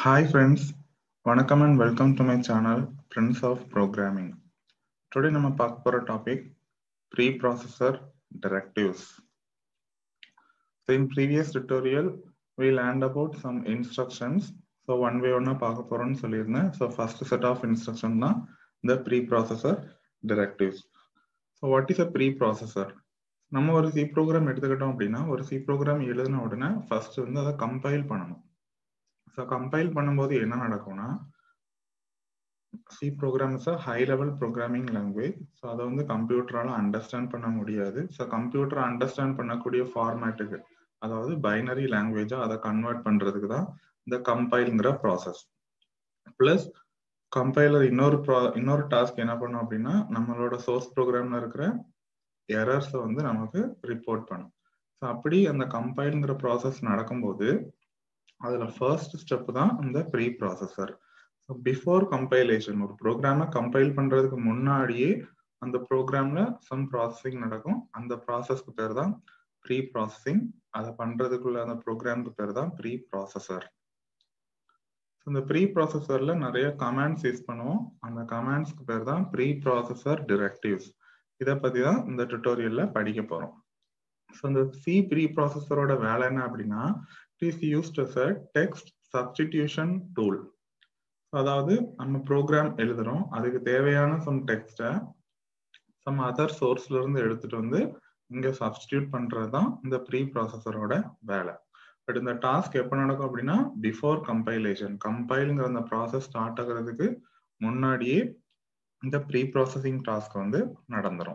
Hi friends, வணக்கம் and welcome to my channel Prince of Programming. Today நம்ம பார்க்க போற topic preprocessor directives. So in previous tutorial we learned about some instructions. So one way ஒன்னா பார்க்க போறோம்னு சொல்லியிருந்தேன். So first set of instructions தான் the preprocessor directives. So what is a preprocessor? நம்ம ஒரு சி ப்ரோக்ராம் எடுத்துக்கிட்டோம் அப்படின்னா ஒரு சி ப்ரோக்ராம் எழுதின உடனே ஃபர்ஸ்ட் வந்து அதை கம்பைல் பண்ணணும் ஸோ கம்பைல் பண்ணும்போது என்ன நடக்கும்னா C program is a high level programming language so அதை வந்து கம்ப்யூட்டரால அண்டர்ஸ்டாண்ட் பண்ண முடியாது ஸோ கம்ப்யூட்டர் அண்டர்ஸ்டாண்ட் பண்ணக்கூடிய ஃபார்மேட்டுக்கு அதாவது பைனரி லாங்குவேஜா அதை கன்வெர்ட் பண்றதுக்கு தான் இந்த கம்பைல்ங்கிற ப்ராசஸ் பிளஸ் கம்பைலர் இன்னொரு ப்ரா இன்னொரு டாஸ்க் என்ன பண்ணும் அப்படின்னா நம்மளோட சோர்ஸ் ப்ரோக்ராம்ல இருக்கிற எரர்ஸை வந்து நமக்கு ரிப்போர்ட் பண்ணும் ஸோ அப்படி அந்த கம்பைல்ங்கிற ப்ராசஸ் நடக்கும்போது அதுல ஃபர்ஸ்ட் ஸ்டெப் தான் இந்த preprocessor so before compilation ஒரு ப்ரோக்ராமை கம்பைல் பண்றதுக்கு முன்னாடியே அந்த ப்ரோக்ராம்ல சம் ப்ராசஸிங் நடக்கும் அந்த ப்ராசஸ்க்கு பேர் தான் ப்ரீ ப்ராசஸிங் அதை பண்றதுக்குள்ள அந்த ப்ரோக்ராம்க்கு பேர் தான் ப்ரீ ப்ராசஸர் இந்த ப்ரீ ப்ராசஸர்ல நிறைய கமாண்ட்ஸ் யூஸ் பண்ணுவோம் அந்த கமாண்ட்ஸ்க்கு பேர் தான் ப்ரீ ப்ராசஸர் டிரெக்டிவ்ஸ் இதை பத்தி தான் இந்த டுட்டோரியல்ல படிக்க போறோம் ஸோ இந்த சி ப்ரீ ப்ராசஸரோட வேலை என்ன அப்படின்னா it is used as a text substitution tool அதாவது நம்ம ப்ரோக்ராம் எழுதுறோம் அதுக்கு தேவையான சம் டெக்ஸ்டை சம் அதர் சோர்ஸ்ல இருந்து எடுத்துட்டு வந்து இங்க சப்ஸ்டியூட் பண்றது தான் இந்த ப்ரீ ப்ராசஸரோட வேலை பட் இந்த டாஸ்க் எப்போ நடக்கும் அப்படின்னா பிஃபோர் கம்பைலேஷன் கம்பைலுங்கிற அந்த ப்ராசஸ் ஸ்டார்ட் ஆகுறதுக்கு முன்னாடியே இந்த ப்ரீ ப்ராசஸிங் டாஸ்க் வந்து நடந்துரும்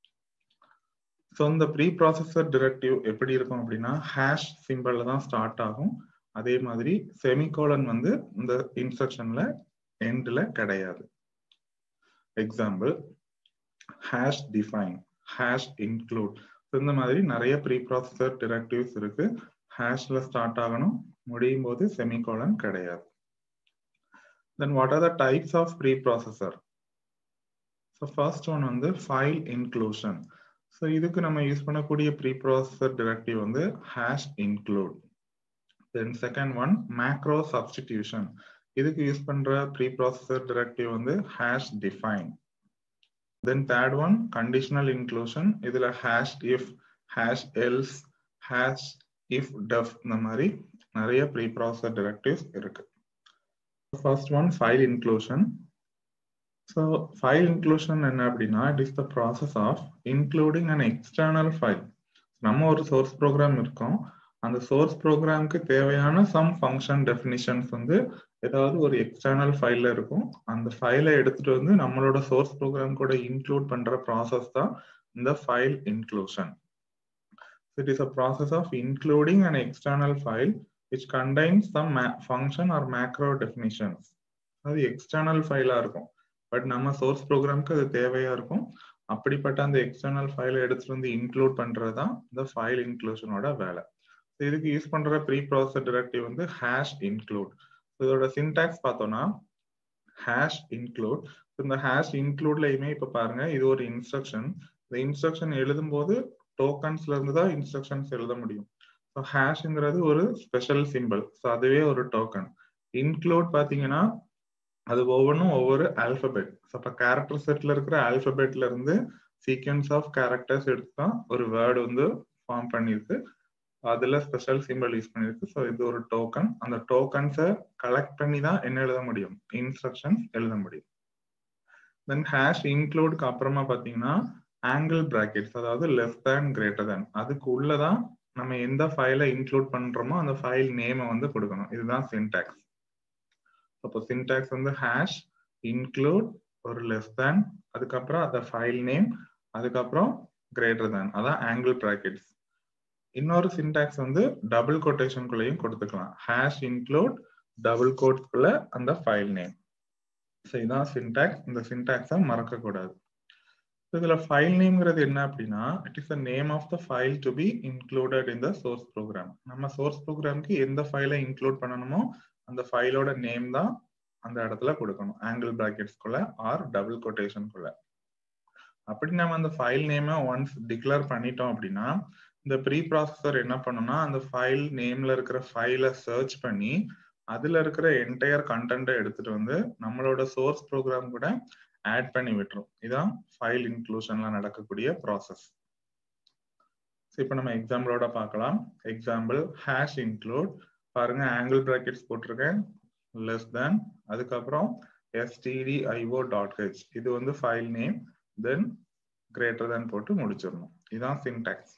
ஸோ இந்த ப்ரீ ப்ராசஸர் டிரெக்டிவ் எப்படி இருக்கும் அப்படின்னா ஹேஷ் சிம்பிள்ல தான் ஸ்டார்ட் ஆகும் அதே மாதிரி செமிகோலன் வந்து இந்த இன்ஸ்ட்ரக்ஷன்ல எண்ட்ல கிடையாது example hash define hash include இந்த மாதிரி நிறைய ப்ரீ ப்ராசஸர் டிரெக்டிவ்ஸ் இருக்கு ஹேஷ்ல ஸ்டார்ட் ஆகணும் முடியும் போது செமிகோலன் கிடையாது then what are the types of preprocessor so first one வந்து ஃபைல் இன்க்ளூஷன் ஸோ இதுக்கு நம்ம யூஸ் பண்ணக்கூடிய ப்ரீ ப்ராசஸர் டிரெக்டிவ் வந்து hash include then second one macro substitution இதுக்கு யூஸ் பண்ற ப்ரீ ப்ராசஸர் டிரெக்டிவ் வந்து hash define then third one conditional inclusion இதுல hash if hash else hash if def இந்த மாதிரி நிறைய ப்ரீ ப்ராசஸர் டிரெக்டிவ்ஸ் இருக்கு first one file inclusion so file inclusion என்ன அப்படின்னா it is the process of including an external file நம்ம ஒரு source program இருக்கோம் அந்த சோர்ஸ் ப்ரோக்ராம்க்கு தேவையான சம் ஃபங்க்ஷன் டெஃபினிஷன்ஸ் வந்து ஏதாவது ஒரு எக்ஸ்டர்னல் ஃபைல்ல இருக்கும் அந்த ஃபைலை எடுத்துட்டு வந்து நம்மளோட சோர்ஸ் ப்ரோக்ராம் கூட இன்க்ளூட் பண்ற ப்ராசஸ் தான் இந்த file inclusion it is a process of including an external file which contains some function or macro definitions அது எக்ஸ்டர்னல் ஃபைலா இருக்கும் பட் நம்ம சோர்ஸ் ப்ரோக்ராம்க்கு அது தேவையா இருக்கும் அப்படிப்பட்ட அந்த எக்ஸ்டர்னல் ஃபைலை எடுத்துட்டு வந்து இன்க்ளூட் பண்றது தான் இந்த ஃபைல் இன்க்ளூஷனோட வேலை இதுக்கு யூஸ் பண்ற ப்ரீ ப்ராசஸ் டிரெக்டிவ் வந்து ஹேஷ் இன்க்ளூட் இதோட சின்டாக்ஸ் பார்த்தோம்னா ஹேஷ் இன்க்ளூட் இந்த ஹேஷ் இன்க்ளூட்லயுமே இப்ப பாருங்க இது ஒரு இன்ஸ்ட்ரக்ஷன் இந்த இன்ஸ்ட்ரக்ஷன் எழுதும் போது டோக்கன்ஸ்ல இருந்து தான் இன்ஸ்ட்ரக்ஷன்ஸ் எழுத முடியும் ஸோ ஹேஷ்ங்கிறது ஒரு ஸ்பெஷல் சிம்பிள் ஸோ அதுவே ஒரு டோக்கன் இன்க்ளூட் பாத்தீங்கன்னா அது ஒவ்வொன்றும் ஒவ்வொரு ஆல்பபெட் அப்ப கேரக்டர் செட்ல இருக்கிற ஆல்பபெட்ல இருந்து சீக்வன்ஸ் ஆஃப் கேரக்டர்ஸ் எடுத்து தான் ஒரு வேர்டு வந்து ஃபார்ம் பண்ணிருக்கு அதுல ஸ்பெஷல் சிம்பிள் யூஸ் பண்ணிருக்கு ஸோ இது ஒரு டோக்கன் அந்த டோக்கன்ஸை கலெக்ட் பண்ணி தான் என்ன எழுத முடியும் இன்ஸ்ட்ரக்ஷன்ஸ் எழுத முடியும் தென் ஹேஷ் இன்க்ளூட்க்கு அப்புறமா பாத்தீங்கன்னா ஆங்கிள் பிராக்கெட்ஸ் அதாவது லெஸ் தேன் கிரேட்டர் தேன் அதுக்கு உள்ளதான் நம்ம எந்த ஃபைலை இன்க்ளூட் பண்றோமோ அந்த ஃபைல் நேமை வந்து கொடுக்கணும் இதுதான் சின்டாக்ஸ் அப்போ சின்டாக்ஸ் வந்து ஹேஷ் இன்க்ளூட் ஒரு லெஸ் தேன் அதுக்கப்புறம் அந்த ஃபைல் நேம் அதுக்கப்புறம் கிரேட்டர் தேன் அதான் ஆங்கிள் பிராக்கெட்ஸ் இன்னொரு சின்டாக்ஸ் வந்து டபுள் கொட்டேஷனுக்குள்ளேயும் கொடுத்துக்கலாம் ஹேஷ் இன்க்ளூட் டபுள் கோட்ஸ்குள்ள அந்த ஃபைல் நேம் ஸோ இதான் சின்டாக்ஸ் இந்த சின்டாக்ஸை மறக்கக்கூடாது இதுல ஃபைல் நேம்ங்கிறது என்ன அப்படின்னா it is the name of the file to be included in the source program நம்ம சோர்ஸ் ப்ரோக்ராம்க்கு எந்த ஃபைலை இன்க்ளூட் பண்ணணுமோ அந்த ஃபைலோட நேம் தான் அந்த இடத்துல கொடுக்கணும் ஆங்கிள் பிராக்கெட்ஸ்குள்ள ஆர் டபுள் கொட்டேஷனுக்குள்ள அப்படி நம்ம அந்த ஃபைல் நேமை ஒன்ஸ் டிக்ளேர் பண்ணிட்டோம் அப்படின்னா இந்த ப்ரீ ப்ராசஸர் என்ன பண்ணும்னா அந்த ஃபைல் நேம்ல இருக்கிற ஃபைலை சர்ச் பண்ணி அதுல இருக்கிற என்டையர் கண்டென்ட்டை எடுத்துட்டு வந்து நம்மளோட சோர்ஸ் ப்ரோக்ராம் கூட ஆட் பண்ணி விட்டுரும் இதான் ஃபைல் இன்க்ளூஷன்ல நடக்கக்கூடிய ப்ராசஸ் இப்போ நம்ம எக்ஸாம்பிளோட பார்க்கலாம் எக்ஸாம்பிள் ஹேஷ் இன்க்ளூட் பாருங்க ஆங்கிள் பிராக்கெட்ஸ் போட்டிருக்கேன் லெஸ் தேன் அதுக்கப்புறம் stdio டாட் ஹெச் இது வந்து file name then greater than போட்டு முடிச்சிடணும் இதுதான் சின்டாக்ஸ்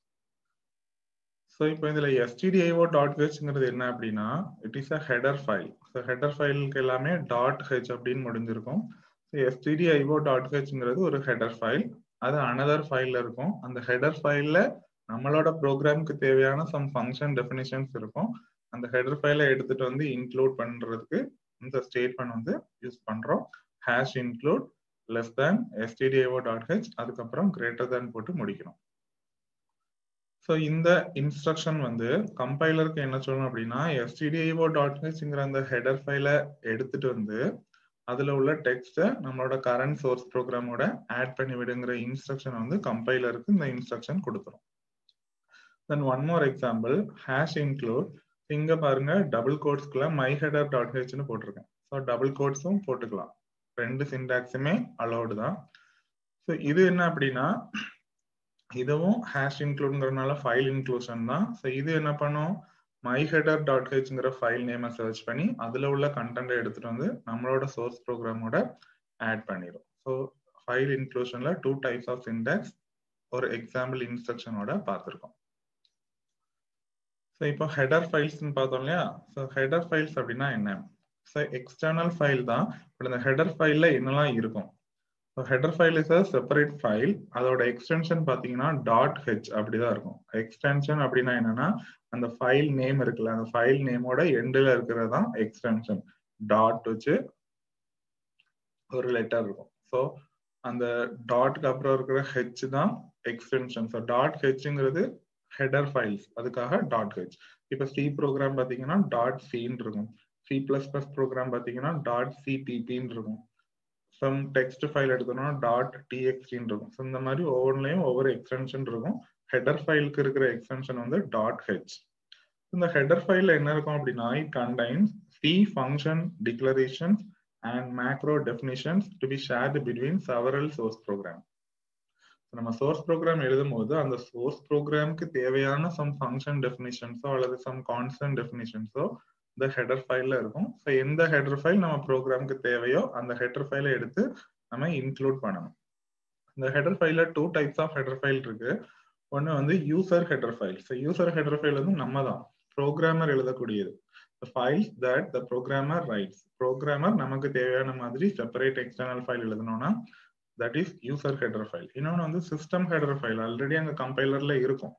ஸோ இப்போ இதில் எஸ்டிடிஐஓ டாட் ஹெச்ங்கிறது என்ன அப்படின்னா it is a header file so header ஃபைலுக்கு எல்லாமே டாட் ஹெச் அப்படின்னு முடிஞ்சிருக்கும் ஸோ எஸ்டிடிஐஓ டாட் ஹெச்ங்கிறது ஒரு ஹெடர் ஃபைல் அது அனதர் ஃபைல்ல இருக்கும் அந்த ஹெடர் ஃபைல்ல நம்மளோட ப்ரோக்ராமுக்கு தேவையான சம் ஃபங்க்ஷன் டெஃபினிஷன்ஸ் இருக்கும் அந்த ஹெடர் ஃபைலை எடுத்துட்டு வந்து இன்க்ளூட் பண்றதுக்கு இந்த ஸ்டேட்மெண்ட் வந்து யூஸ் பண்றோம் hash include less than S T D I O dot H அதுக்கப்புறம் கிரேட்டர் தேன் போட்டு முடிக்கணும் ஸோ இந்த இன்ஸ்ட்ரக்ஷன் வந்து கம்பைலருக்கு என்ன சொல்லணும் அப்படின்னா எஸ்டிடிஐஓ டாட் ஹெச்ங்கிற அந்த ஹெடர் ஃபைலை எடுத்துட்டு வந்து அதுல உள்ள டெக்ஸ்ட்டை நம்மளோட கரண்ட் சோர்ஸ் ப்ரோக்ராமோட ஆட் பண்ணி விடுங்கிற இன்ஸ்ட்ரக்ஷன் வந்து கம்பைலருக்கு இந்த இன்ஸ்ட்ரக்ஷன் கொடுத்துரும் then one more example hash include இங்க பாருங்க டபுள் கோட்ஸ்க்குள்ள மை ஹெடர் டாட் ஹெச்னு போட்டிருக்கேன் ஸோ டபுள் கோட்ஸும் போட்டுக்கலாம் ரெண்டு சின்டாக்ஸுமே அலௌடு தான் ஸோ இது என்ன அப்படின்னா இதுவும் ஹேஷ் இன்க்ளூட்ங்கிறதுனால ஃபைல் இன்க்ளூஷன் தான் ஸோ இது என்ன பண்ணும் மை ஹெடர் டாட் ஹெச்ங்கிற ஃபைல் நேமை சர்ச் பண்ணி அதுல உள்ள கண்டென்ட்டை எடுத்துட்டு வந்து நம்மளோட சோர்ஸ் ப்ரோக்ராமோட ஆட் பண்ணிடும் ஸோ ஃபைல் இன்க்ளூஷன்ல டூ டைப்ஸ் ஆஃப் சின்டாக்ஸ் ஒரு எக்ஸாம்பிள் இன்ஸ்ட்ரக்ஷனோட பார்த்துருக்கோம் ஸோ இப்போ ஹெடர் ஃபைல்ஸ்னு பார்த்தோம் இல்லையா ஸோ ஹெடர் ஃபைல்ஸ் அப்படின்னா என்ன ஸோ எக்ஸ்டர்னல் ஃபைல் தான் பட் இந்த ஹெடர் ஃபைல்ல என்னெல்லாம் இருக்கும் so header file is a separate file அதோட எக்ஸ்டென்ஷன் பார்த்தீங்கன்னா டாட் ஹெச் அப்படிதான் இருக்கும் எக்ஸ்டென்ஷன் அப்படின்னா என்னன்னா அந்த ஃபைல் நேம் இருக்குல்ல அந்த ஃபைல் நேமோட எண்டில் இருக்கிறது தான் எக்ஸ்டென்ஷன் டாட் வச்சு ஒரு லெட்டர் இருக்கும் ஸோ அந்த டாட்க்கு அப்புறம் இருக்கிற ஹெச் தான் எக்ஸ்டென்ஷன் ஸோ டாட் ஹெச்ங்கிறது ஹெடர் ஃபைல்ஸ் அதுக்காக டாட் ஹெச் இப்போ சி ப்ரோக்ராம் பார்த்தீங்கன்னா டாட் சின்னு இருக்கும் சி பிளஸ் பிளஸ் ப்ரோக்ராம் பார்த்தீங்கன்னா டாட் சிடிபின்னு இருக்கும் சம் டெக்ஸ்ட் ஃபைல் எடுத்தோம்னா டாட் டிஎக்ஸ்டின்னு இருக்கும் ஸோ இந்த மாதிரி ஒவ்வொன்றுலையும் ஒவ்வொரு எக்ஸ்டென்ஷன் இருக்கும் ஹெடர் ஃபைலுக்கு இருக்கிற எக்ஸ்டென்ஷன் வந்து டாட் ஹெச் இந்த ஹெடர் ஃபைல்ல என்ன இருக்கும் அப்படின்னா it contains C function declarations and macro definitions to be shared between several source program நம்ம சோர்ஸ் ப்ரோக்ராம் எழுதும் போது அந்த சோர்ஸ் ப்ரோக்ராமுக்கு தேவையான சம் ஃபங்க்ஷன் டெஃபினிஷன்ஸோ அல்லது சம் கான்ஸ்டன்ட் டெஃபினிஷன்ஸோ இந்த ஹெடர் ஃபைல்ல இருக்கும் ஸோ எந்த ஹெடர் ஃபைல் நம்ம ப்ரோக்ராமுக்கு தேவையோ அந்த ஹெடர் ஃபைலை எடுத்து நம்ம இன்க்ளூட் பண்ணணும் இந்த ஹெடர் ஃபைல்ல two types of header file இருக்கு ஒன்று வந்து user header file so user header file வந்து நம்ம தான் ப்ரோக்ராமர் எழுதக்கூடியது files that the programmer writes programmer நமக்கு தேவையான மாதிரி செப்பரேட் எக்ஸ்டர்னல் ஃபைல் எழுதணும்னா that is user header file இன்னொன்று வந்து சிஸ்டம் ஹெடர் ஃபைல் ஆல்ரெடி அங்கே கம்பைலர்ல இருக்கும்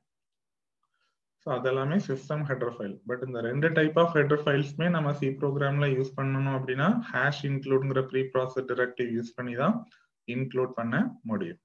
ஸோ அதெல்லாமே சிஸ்டம் ஹெடர் ஃபைல் பட் இந்த ரெண்டு டைப் ஆஃப் ஹெடர் ஃபைல்ஸ்மே நம்ம சி ப்ரோக்ராம்ல யூஸ் பண்ணணும் அப்படின்னா ஹேஷ் இன்க்ளூட்ங்கிற ப்ரீ ப்ராசஸ் டிரெக்டிவ் யூஸ் பண்ணி தான் இன்க்ளூட் பண்ண முடியும்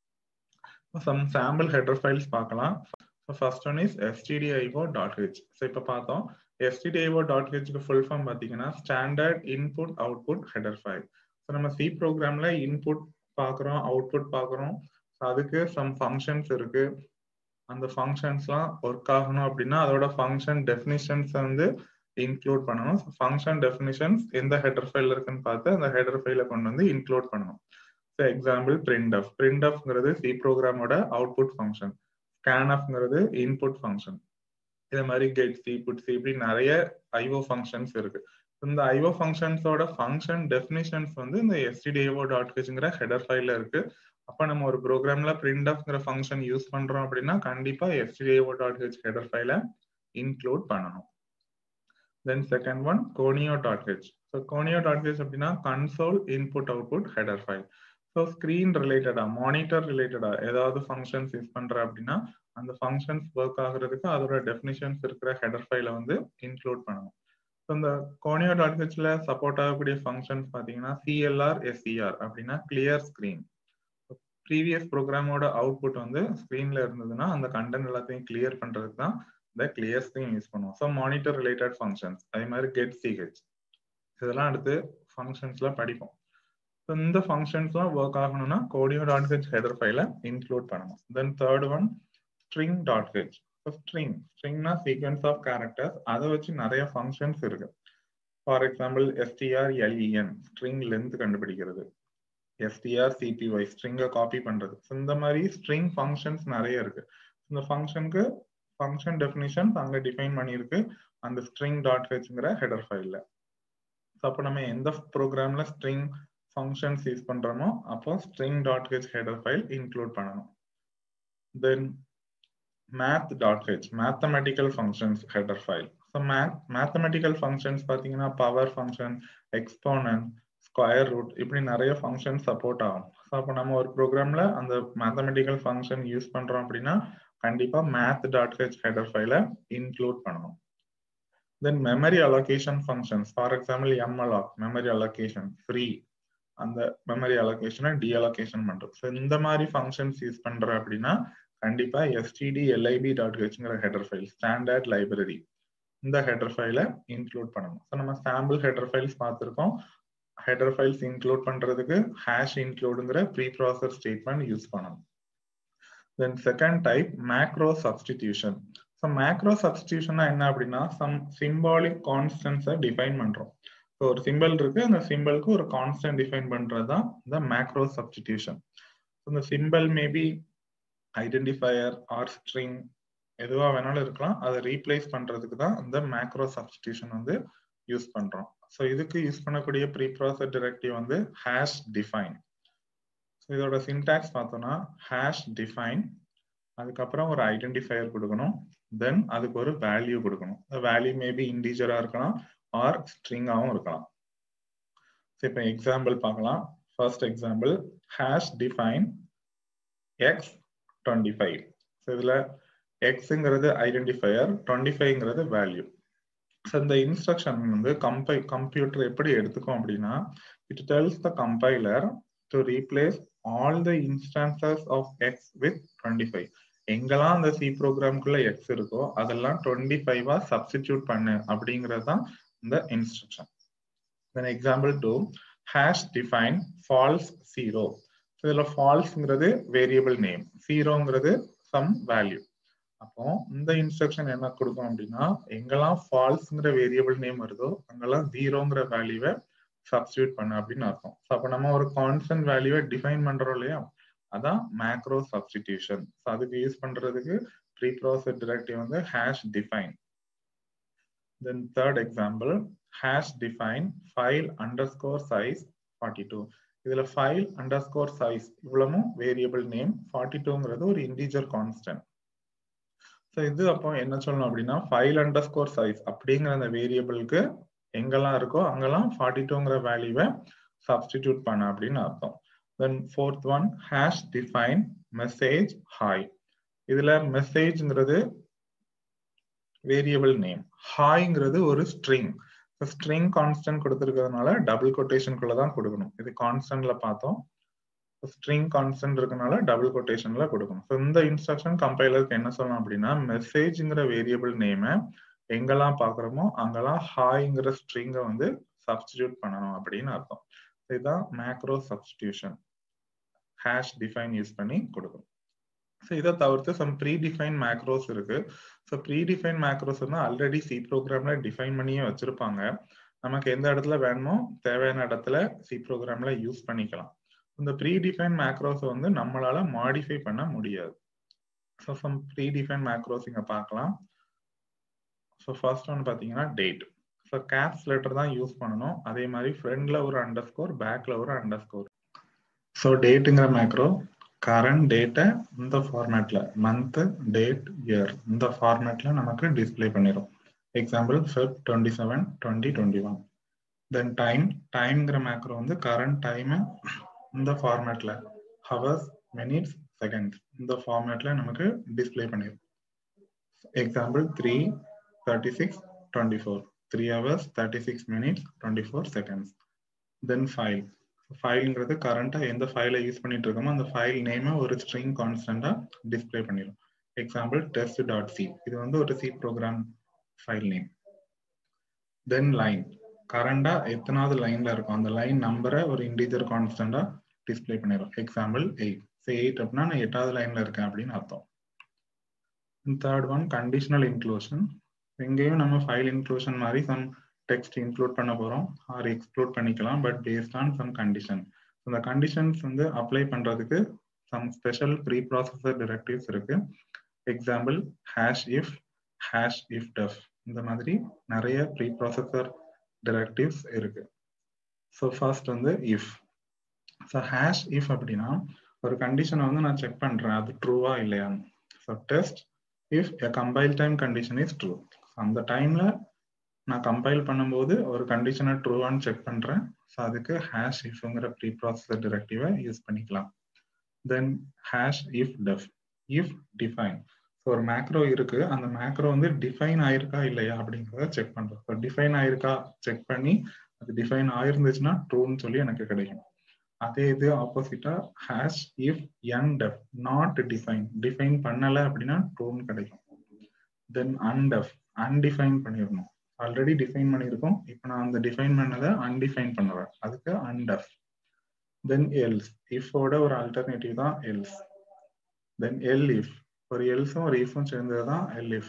சம் சாம்பிள் ஹெடர் ஃபைல்ஸ் பார்க்கலாம் first one is S T D I O dot H so இப்போ பார்த்தோம் எஸ்டிடிஐஓ டாட் ஹெச்க்கு ஃபுல் ஃபார்ம் பார்த்தீங்கன்னா standard input output header file so நம்ம சி ப்ரோக்ராம்ல இன்புட் பார்க்குறோம் அவுட்புட் பார்க்குறோம் ஸோ அதுக்கு சம் ஃபங்க்ஷன்ஸ் இருக்கு அந்த ஃபங்க்ஷன்ஸ்லாம் ஒர்க் ஆகணும் அப்படின்னா அதோட ஃபங்க்ஷன் டெஃபினிஷன்ஸ் வந்து இன்க்ளூட் பண்ணணும் ஃபங்க்ஷன் டெஃபினிஷன்ஸ் எந்த ஹெடர் ஃபைல் இருக்குன்னு பார்த்து அந்த ஹெடர் ஃபைலை கொண்டு வந்து இன்க்ளூட் பண்ணணும் ஸோ எக்ஸாம்பிள் பிரிண்ட் ஆஃப் பிரிண்ட் ஆஃப்ங்கிறது சி ப்ரோக்ராமோட அவுட்புட் ஃபங்க்ஷன் ஸ்கேன் ஆஃப்ங்கிறது இன்புட் ஃபங்க்ஷன் இதே மாதிரி கெட் சி புட் சி இப்படி நிறைய ஐஓ ஃபங்க்ஷன்ஸ் இருக்கு இந்த ஐஓ ஃபங்க்ஷன்ஸோட ஃபங்க்ஷன் டெஃபினிஷன்ஸ் வந்து இந்த எஸ்டிடிஓ டாட் ஹெச்ங்கிற ஹெடர் ஃபைல்ல இருக்கு அப்ப நம்ம ஒரு ப்ரோக்ராம்ல பிரிண்ட் ஆஃப்ங்கிற ஃபங்க்ஷன் யூஸ் பண்றோம் அப்படின்னா கண்டிப்பா S T D O dot H header file include பண்ணணும் then second one conio dot H so conio dot H அப்படின்னா console input output header file so screen ரிலேட்டடா மானிட்டர் ரிலேட்டடா ஏதாவது ஃபங்க்ஷன்ஸ் யூஸ் பண்ற அப்படின்னா அந்த ஃபங்க்ஷன்ஸ் ஒர்க் ஆகுறதுக்கு அதோட டெஃபினிஷன்ஸ் இருக்கிற ஹெடர் ஃபைலை வந்து இன்க்ளூட் பண்ணணும் ஸோ இந்த கோனியோ டாட் ஹெச்ல சப்போர்ட் ஆகக்கூடிய ஃபங்க்ஷன்ஸ் பார்த்தீங்கன்னா சிஎல்ஆர் எஸ்இஆர் அப்படின்னா கிளியர் ஸ்க்ரீன் ப்ரீவியஸ் ப்ரோக்ராமோட அவுட்புட் வந்து ஸ்க்ரீன்ல இருந்ததுன்னா அந்த கண்டென்ட் எல்லாத்தையும் கிளியர் பண்றதுக்கு தான் இந்த கிளியர் ஸ்க்ரீன் யூஸ் பண்ணுவோம் ஸோ மானிட்டர் ரிலேட்டட் ஃபங்க்ஷன்ஸ் அதே மாதிரி கெட் சிஹெச் இதெல்லாம் அடுத்து ஃபங்க்ஷன்ஸ்ல படிப்போம் ஸோ இந்த ஃபங்க்ஷன்ஸ்லாம் ஒர்க் ஆகணும்னா conio dot H header file include பண்ணணும் then third one string dot H string ஸ்ட்ரிங்னா சீக்வன்ஸ் ஆஃப் கேரக்டர்ஸ் அதை வச்சு நிறைய ஃபங்க்ஷன்ஸ் இருக்கு for example S T R L E N string length கண்டுபிடிக்கிறது எஸ்டிஆர் சிபிஒய் ஸ்ட்ரிங்கை காப்பி பண்றது இந்த மாதிரி ஸ்ட்ரிங் ஃபங்க்ஷன்ஸ் நிறைய இருக்கு இந்த ஃபங்க்ஷனுக்கு ஃபங்க்ஷன் டெஃபினிஷன் அங்க டிஃபைன் பண்ணியிருக்கு அந்த ஸ்ட்ரிங் டாட் ஹெச்ங்கிற ஹெடர் ஃபைல்ல அப்போ நம்ம எந்த ப்ரோக்ராம்ல ஸ்ட்ரிங் ஃபங்க்ஷன்ஸ் யூஸ் பண்றோமோ அப்போ string dot H header file include பண்ணணும் then math dot H mathematical functions header file so math mathematical functions பார்த்தீங்கன்னா power function exponent square root இப்படி நிறைய ஃபங்க்ஷன் சப்போர்ட் ஆகும் ஸோ அப்போ நம்ம ஒரு ப்ரோக்ராம்ல அந்த மேத்தமெட்டிக்கல் ஃபங்க்ஷன் யூஸ் பண்றோம் அப்படின்னா கண்டிப்பா மேத் டாட் ஹெச் ஹெடர் ஃபைலை இன்க்ளூட் பண்ணணும் then memory allocation functions for example malloc memory allocation free அந்த மெமரி அலோகேஷனை டி அலோகேஷன் பண்றோம் ஸோ இந்த மாதிரி ஃபங்க்ஷன்ஸ் யூஸ் பண்ற அப்படின்னா கண்டிப்பா எஸ்டிடி எல்ஐபி டாட் ஹெச்ங்கிற ஹெடர் ஃபைல் ஸ்டாண்டர்ட் லைப்ரரி இந்த ஹெடர் ஃபைலை இன்க்ளூட் பண்ணணும் ஸோ நம்ம சாம்பிள் ஹெடர் ஃபைல்ஸ் பார்த்துருக்கோம் ஹெடர் ஃபைல்ஸ் இன்க்ளூட் பண்றதுக்கு ஹேஷ் இன்க்ளூடுங்கிற ப்ரீ ப்ராசஸ் ஸ்டேட்மெண்ட் யூஸ் பண்ணணும் then second type macro substitution so macro சப்ஸ்டியூஷன்னா என்ன அப்படின்னா சம் சிம்பாலிக் கான்ஸ்டன்ஸை டிஃபைன் பண்றோம் ஸோ ஒரு சிம்பிள் இருக்கு அந்த சிம்பிளுக்கு ஒரு கான்ஸ்டன்ட் டிஃபைன் பண்றது தான் இந்த மேக்ரோ சப்ஸ்டிடியூஷன் இந்த symbol maybe identifier or string எதுவா வேணாலும் இருக்கலாம் அதை ரீப்ளேஸ் பண்றதுக்கு தான் இந்த மேக்ரோ சப்ஸ்டியூஷன் வந்து யூஸ் பண்றோம் ஸோ இதுக்கு யூஸ் பண்ணக்கூடிய ப்ரீ ப்ராசஸ் டிரெக்டிவ் வந்து ஹேஷ் டிஃபைன் ஸோ இதோட சின்டாக்ஸ் பார்த்தோம்னா ஹேஷ் டிஃபைன் அதுக்கப்புறம் ஒரு ஐடென்டிஃபயர் கொடுக்கணும் தென் அதுக்கு ஒரு வேல்யூ கொடுக்கணும் வேல்யூ மேபி இன்டீஜரா இருக்கலாம் ஆர் ஸ்ட்ரிங்காகவும் இருக்கலாம் ஸோ இப்போ எக்ஸாம்பிள் பார்க்கலாம் first example hash define X twenty five so இதில் எக்ஸுங்கிறது ஐடென்டிஃபயர் டுவெண்ட்டி ஃபைவ்ங்கிறது வேல்யூ ஸோ இந்த இன்ஸ்ட்ரக்ஷன் வந்து கம்பை கம்ப்யூட்டர் எப்படி எடுத்துக்கும் அப்படின்னா it tells the compiler to replace all the instances of X with twenty five எங்கெல்லாம் அந்த சி ப்ரோக்ராம்குள்ள எக்ஸ் இருக்கோ அதெல்லாம் டுவெண்ட்டி ஃபைவா சப்ஸ்டிடியூட் பண்ணு அப்படிங்கிறது தான் இந்த instruction then example two hash define false zero இதுல ஃபால்ஸ்ங்கிறது வேரியபிள் நேம் ஜீரோங்கிறது சம் வேல்யூ அப்போ இந்த இன்ஸ்ட்ரக்ஷன் என்ன கொடுக்கும் அப்படின்னா எங்கெல்லாம் ஃபால்ஸ்ங்கிற வேரியபிள் நேம் வருதோ அங்கெல்லாம் ஜீரோங்கிற வேல்யூவை சப்ஸ்டியூட் பண்ணு அப்படின்னு அர்த்தம் ஸோ அப்போ நம்ம ஒரு கான்ஸ்டன்ட் வேல்யூவை டிஃபைன் பண்றோம் இல்லையா அதான் மேக்ரோ சப்ஸ்டிடியூஷன் ஸோ அதுக்கு யூஸ் பண்றதுக்கு ப்ரீ ப்ராசஸ் டிரெக்டிவ் வந்து hash define then third example hash define file underscore size forty two இதுல ஃபைல் அண்டர் ஸ்கோர் சைஸ் இவ்வளவும் வேரியபிள் நேம் ஃபார்ட்டி டூங்கிறது ஒரு இன்டீஜர் கான்ஸ்டன்ட் ஸோ இது அப்போ என்ன சொல்லணும் அப்படின்னா ஃபைல் அண்டர் ஸ்கோர் சைஸ் அப்படிங்கிற அந்த வேரியபிளுக்கு எங்கெல்லாம் இருக்கோ அங்கெல்லாம் ஃபார்ட்டி டூங்கிற வேல்யூவை சப்ஸ்டிடியூட் பண்ண அப்படின்னு அர்த்தம் then fourth one hash define message hi இதுல மெசேஜ்ங்கிறது வேரியபிள் நேம் ஹாய்ங்கிறது ஒரு ஸ்ட்ரிங் ஸ்ட்ரிங் கான்ஸ்டன்ட் கொடுத்துருக்கிறதுனால டபுள் கொட்டேஷனுக்குள்ள தான் கொடுக்கணும் இது கான்ஸ்டன்ட்ல பார்த்தோம் ஸ்ட்ரிங் கான்ஸ்டன்ட் இருக்கனால டபுள் கொட்டேஷன்ல கொடுக்கணும் ஸோ இந்த இன்ஸ்ட்ரக்ஷன் கம்பைலருக்கு என்ன சொல்லணும் அப்படின்னா மெசேஜ்ங்கிற வேரியபிள் நேமை எங்கெல்லாம் பாக்குறோமோ அங்கெல்லாம் ஹாய்ங்கிற ஸ்ட்ரிங்கை வந்து சப்ஸ்டிடியூட் பண்ணணும் அப்படின்னு அர்த்தம் இதுதான் macro substitution hash define use பண்ணி கொடுக்கும் ஸோ இதை தவிர்த்து சம் ப்ரீ டிஃபைன் மேக்ரோஸ் இருக்கு ஸோ ப்ரீ டிஃபைன் மேக்ரோஸ் வந்து ஆல்ரெடி சி ப்ரோக்ராம்ல டிஃபைன் பண்ணியே வச்சிருப்பாங்க நமக்கு எந்த இடத்துல வேணுமோ தேவையான இடத்துல சி ப்ரோக்ராம்ல யூஸ் பண்ணிக்கலாம் இந்த ப்ரீ டிஃபைன் மேக்ரோஸ் வந்து நம்மளால மாடிஃபை பண்ண முடியாது so some predefine macros இங்க பார்க்கலாம் ஸோ ஃபர்ஸ்ட் ஒன் பார்த்தீங்கன்னா டேட் ஸோ கேப்ஸ் லெட்டர் தான் யூஸ் பண்ணணும் அதே மாதிரி ஃப்ரண்ட்ல ஒரு அண்டர் ஸ்கோர் பேக்ல ஒரு அண்டர் ஸ்கோர் ஸோ டேட்டுங்கிற மேக்ரோ கரண்ட் டேட்டை இந்த ஃபார்மேட்ல மந்த் டேட் இயர் இந்த ஃபார்மேட்ல நமக்கு டிஸ்பிளே பண்ணிடும் example Feb twenty seven twenty twenty one then time டைம்ங்கிற மேக்ரோ வந்து கரண்ட் டைமை இந்த ஃபார்மேட்ல ஹவர்ஸ் மினிட்ஸ் செகண்ட்ஸ் இந்த ஃபார்மேட்ல நமக்கு டிஸ்பிளே பண்ணிடும் example three thirty six twenty four three hours thirty six minutes twenty four seconds then file ஃபைல்ங்கிறது கரண்டா எந்த ஃபைலை யூஸ் பண்ணிட்டு இருக்கோமோ அந்த ஃபைல் நேமை ஒரு ஸ்ட்ரிங் கான்ஸ்டன்டா டிஸ்பிளே பண்ணிடும் எக்ஸாம்பிள் டெஸ்ட் டாட் சி இது வந்து ஒரு C program file name then line கரண்டா எத்தனாவது லைன்ல இருக்கும் அந்த லைன் நம்பரை ஒரு இன்டீஜர் கான்ஸ்டன்டா டிஸ்பிளே பண்ணிடும் எக்ஸாம்பிள் எயிட் ஸோ எயிட் அப்படின்னா நான் எட்டாவது லைன்ல இருக்கேன் அப்படின்னு அர்த்தம் தேர்ட் ஒன் கண்டிஷனல் இன்க்ளூஷன் எங்கேயும் நம்ம ஃபைல் இன்க்ளூஷன் மாதிரி சம் டெக்ஸ்ட் இன்க்ளூட் பண்ண போறோம் ஆர் எக்ஸ்க்ளூட் பண்ணிக்கலாம் but based on some condition இந்த கண்டிஷன்ஸ் வந்து அப்ளை பண்றதுக்கு some special preprocessor directives இருக்கு example hash if hash if def இந்த மாதிரி நிறைய ப்ரீ ப்ராசஸர் டிரெக்டிவ்ஸ் இருக்கு ஸோ ஃபர்ஸ்ட் வந்து இஃப் ஸோ ஹேஷ் இஃப் அப்படின்னா ஒரு கண்டிஷனை வந்து நான் செக் பண்றேன் அது ட்ரூவா இல்லையான்னு so test if a compile time condition is true அந்த டைம்ல நான் கம்பைல் பண்ணும்போது ஒரு கண்டிஷனை ட்ரூவான்னு செக் பண்றேன் ஸோ அதுக்கு ஹேஷ் இஃப்ங்கிற ப்ரீ ப்ராசஸர் டிரெக்டிவை யூஸ் பண்ணிக்கலாம் then hash if def if define so ஒரு மேக்ரோ இருக்கு அந்த மேக்ரோ வந்து டிஃபைன் ஆயிருக்கா இல்லையா அப்படிங்கிறத செக் பண்றோம் ஸோ டிஃபைன் ஆயிருக்கா செக் பண்ணி அது டிஃபைன் ஆயிருந்துச்சுன்னா ட்ரூன்னு சொல்லி எனக்கு கிடைக்கும் அதே இது ஆப்போசிட்டா hash if n def not define define பண்ணல அப்படின்னா ட்ரூன்னு கிடைக்கும் தென் அன்டெஃப் அன்டிஃபைன் பண்ணிடணும் ஆல்ரெடி டிஃபைன் பண்ணியிருக்கோம் இப்போ நான் அந்த டிஃபைன் பண்ணதை அன்டிஃபைன் பண்ணுவேன் அதுக்கு அன்டெஃப் தென் எல்ஸ் இஃபோட ஒரு ஆல்டர்னேட்டிவ் தான் எல்ஸ் தென் எல் இஃப் ஒரு எல்ஸும் ஒரு இஃபும் சேர்ந்தது தான் el if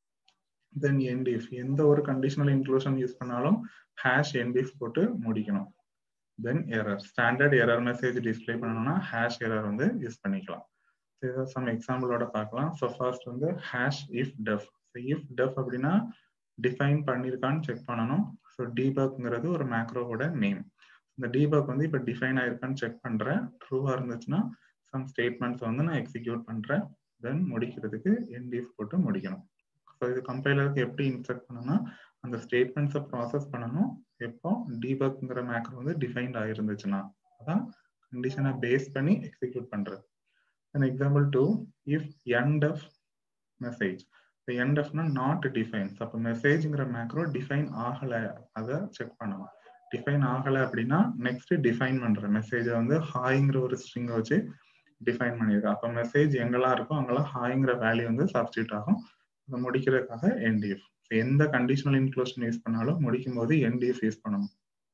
then end if எந்த ஒரு கண்டிஷனல் இன்க்ளூஷன் யூஸ் பண்ணாலும் ஹேஷ் எண்ட் இஃப் போட்டு முடிக்கணும் then error standard error message display பண்ணணும்னா ஹேஷ் எரர் வந்து யூஸ் பண்ணிக்கலாம் இதை சம் எக்ஸாம்பிளோட பார்க்கலாம் ஸோ ஃபர்ஸ்ட் வந்து hash if def if def அப்படின்னா டிஃபைன் பண்ணியிருக்கான்னு செக் பண்ணணும் ஸோ டீபக்ங்கிறது ஒரு மேக்ரோவோட நேம் இந்த டீபக் வந்து இப்போ டிஃபைன் ஆயிருக்கான்னு செக் பண்றேன் ட்ரூவா இருந்துச்சுன்னா சம் ஸ்டேட்மெண்ட்ஸ் வந்து நான் எக்ஸிக்யூட் பண்றேன் தென் முடிக்கிறதுக்கு என்டிஎஃப் போட்டு முடிக்கணும் ஸோ இது கம்பைலருக்கு எப்படி இன்ஸ்ட்ரக்ட் பண்ணணும்னா அந்த ஸ்டேட்மெண்ட்ஸை ப்ராசஸ் பண்ணணும் எப்போ டீபக்ங்கிற மேக்ரோ வந்து டிஃபைன்ட் ஆயிருந்துச்சுன்னா அதான் கண்டிஷனை பேஸ் பண்ணி எக்ஸிக்யூட் பண்றது and example two if end of message end ஆஃப்னா நாட் டிஃபைன் அப்போ மெசேஜ்ங்கிற மேக்ரோ டிஃபைன் ஆகலை அதை செக் பண்ணணும் டிஃபைன் ஆகலை அப்படின்னா நெக்ஸ்ட் டிஃபைன் பண்ற மெசேஜை வந்து ஹாய்ங்கிற ஒரு ஸ்ட்ரிங்கை வச்சு டிஃபைன் பண்ணியிருக்கேன் அப்போ மெசேஜ் எங்கெல்லாம் இருக்கோ அங்கெல்லாம் ஹாய்ங்கிற வேல்யூ வந்து சப்ஸ்டியூட் ஆகும் அதை முடிக்கிறதுக்காக என்டிஎஃப் எந்த கண்டிஷனல் இன்க்ளூஷன் யூஸ் பண்ணாலும் முடிக்கும் போது என்டிஎஃப் யூஸ் பண்ணணும்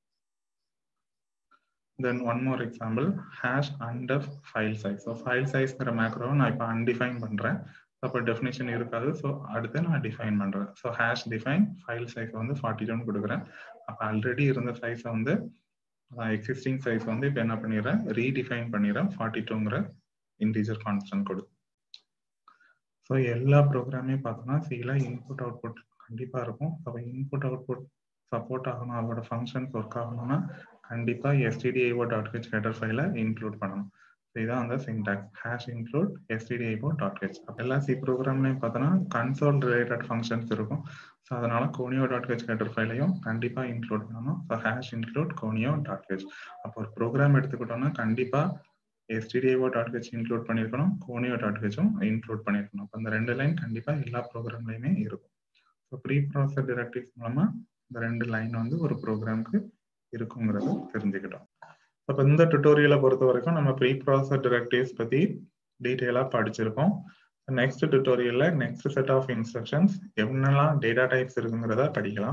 then one more example hash under file size so file சைஸ்ங்கிற மேக்ரோவை நான் இப்போ அன்டிஃபைன் பண்ணுறேன் அப்போ டெஃபினேஷன் இருக்காது ஸோ அடுத்து நான் டிஃபைன் பண்ணுறேன் so hash define file size வந்து ஃபார்ட்டி டூன்னு கொடுக்குறேன் அப்போ ஆல்ரெடி இருந்த சைஸை வந்து எக்ஸிஸ்டிங் சைஸ் வந்து இப்போ என்ன பண்ணிடுறேன் ரீடிஃபைன் பண்ணிடுறேன் ஃபார்ட்டி டூங்கிற இன்டீஜர் கான்ஸ்டன்ட் கொடு ஸோ எல்லா ப்ரோக்ராமே பார்த்தோம்னா சில இன்புட் அவுட்புட் கண்டிப்பாக இருக்கும் அப்போ இன்புட் அவுட்புட் சப்போர்ட் ஆகணும் அதோட ஃபங்க்ஷன்ஸ் ஒர்க் ஆகணும்னா கண்டிப்பாக எஸ்டிடிஐஓ டாட் ஹெச் ஹெடர் ஃபைலை இன்க்ளூட் பண்ணணும் இதுதான் அந்த syntax hash include STDIO dot H எல்லா சி ப்ரோக்ராம்லையும் பார்த்தோன்னா கன்சோல் ரிலேட்டட் ஃபங்க்ஷன்ஸ் இருக்கும் ஸோ அதனால கோனியோ டாட் ஹெச் ஹெடர் ஃபைலையும் கண்டிப்பாக இன்க்ளூட் பண்ணணும் so hash include conio dot H அப்போ ஒரு ப்ரோக்ராம் எடுத்துக்கிட்டோம்னா கண்டிப்பாக எஸ்டிடிஐஓ டாட் ஹெச் இன்க்ளூட் பண்ணியிருக்கணும் கோனியோ டாட் ஹெச்சும் இன்க்ளூட் பண்ணியிருக்கணும் அப்போ அந்த ரெண்டு லைன் கண்டிப்பாக எல்லா ப்ரோக்ராம்லையுமே இருக்கும் ஸோ ப்ரீ ப்ராசர் டிரெக்டிவ்ஸ் மூலமா இந்த ரெண்டு லைன் வந்து ஒரு ப்ரோக்ராம்க்கு இருக்குங்கிறத தெரிஞ்சுக்கிட்டோம் அப்போ இந்த டுட்டோரியலை பொறுத்த வரைக்கும் நம்ம ப்ரீ ப்ராசர் டிரெக்டிவ்ஸ் பத்தி டீட்டெயிலாக படிச்சிருக்கோம் நெக்ஸ்ட் டுட்டோரியல்ல நெக்ஸ்ட் செட் ஆஃப் இன்ஸ்ட்ரக்ஷன்ஸ் என்னெல்லாம் டேட்டா டைப்ஸ் இருக்குங்கிறத படிக்கலாம்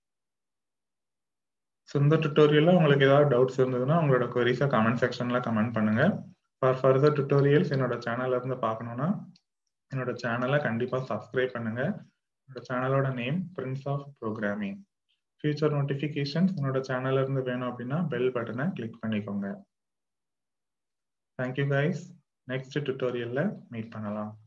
ஸோ இந்த டுட்டோரியல்ல உங்களுக்கு ஏதாவது டவுட்ஸ் இருந்ததுன்னா உங்களோட கொரிஸை கமெண்ட் செக்ஷன்ல கமெண்ட் பண்ணுங்க ஃபார் ஃபர்தர் டுட்டோரியல்ஸ் என்னோட சேனல்ல இருந்து பார்க்கணும்னா என்னோட சேனலை கண்டிப்பா சப்ஸ்கிரைப் பண்ணுங்க என்னோட சேனலோட name prince of programming future notifications என்னோட சேனல்ல இருந்து வேணும் அப்படின்னா பெல் பட்டனை கிளிக் பண்ணிக்கோங்க தேங்க்யூ கைஸ் நெக்ஸ்ட் டுட்டோரியல்ல மீட் பண்ணலாம்